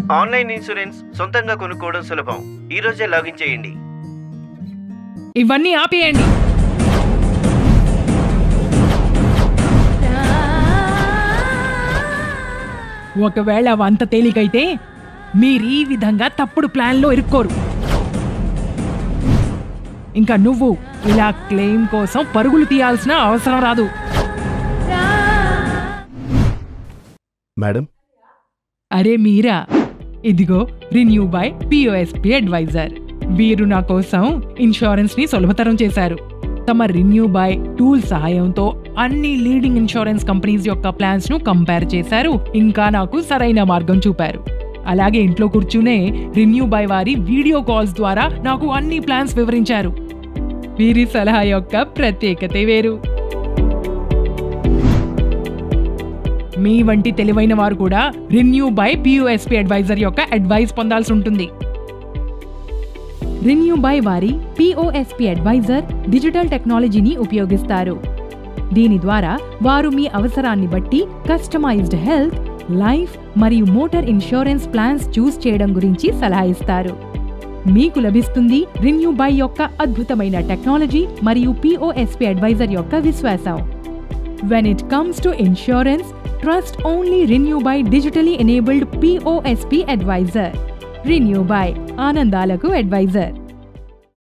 online insurance సొంతంగా కొనుక్కోవడం సులభం ఈ రోజే లాగిన్ చేయండి ఇవన్నీ ఆపేయండి ఒకవేళ అవి అంత తేలికైతే మీరు ఈ విధంగా తప్పుడు ప్లాన్లో ఇరుక్కోరు ఇంకా నువ్వు ఇలా క్లెయిమ్ కోసం పరుగులు తీయాల్సిన అవసరం రాదు మేడం అరే మీరా ఇదిగో రిన్యూ బై పిఓఎస్పి అడ్వైజర్ వీరు నా కోసం ఇన్సూరెన్స్ ని సులభతరం చేశారు తమ రిన్యూ బై టూల్ సహాయంతో అన్ని లీడింగ్ ఇన్సూరెన్స్ కంపెనీస్ యొక్క ప్లాన్స్ ను కంపేర్ చేశారు ఇంకా నాకు సరైన మార్గం చూపారు అలాగే ఇంట్లో కూర్చునే రిన్యూ బై వారి వీడియో కాల్స్ ద్వారా నాకు అన్ని ప్లాన్స్ వివరించారు వీరి సలహా యొక్క ప్రత్యేకతే వేరు మీ వంటి తెలివైన వారు కూడా రిన్యూ బై పియుఎస్పి అడ్వైజర్ యొక్క అడ్వైస్ పొందాల్సి ఉంటుంది రిన్యూ బై వారి పిఓఎస్పి అడ్వైజర్ డిజిటల్ టెక్నాలజీని ఉపయోగిస్తారు దీని ద్వారా వారు మీ అవసరాన్ని బట్టి కస్టమైజ్డ్ హెల్త్ లైఫ్ మరియు మోటార్ ఇన్సూరెన్స్ ప్లాన్స్ చూస్ చేయడం గురించి సలహా ఇస్తారు మీకు లభిస్తుంది రిన్యూ బై యొక్క అద్భుతమైన టెక్నాలజీ మరియు పిఓఎస్పి అడ్వైజర్ యొక్క విశ్వాసం when it comes to insurance trust only Renew Buy digitally enabled POSP advisor Renew Buy ఆనందాలకు అడ్వైజర్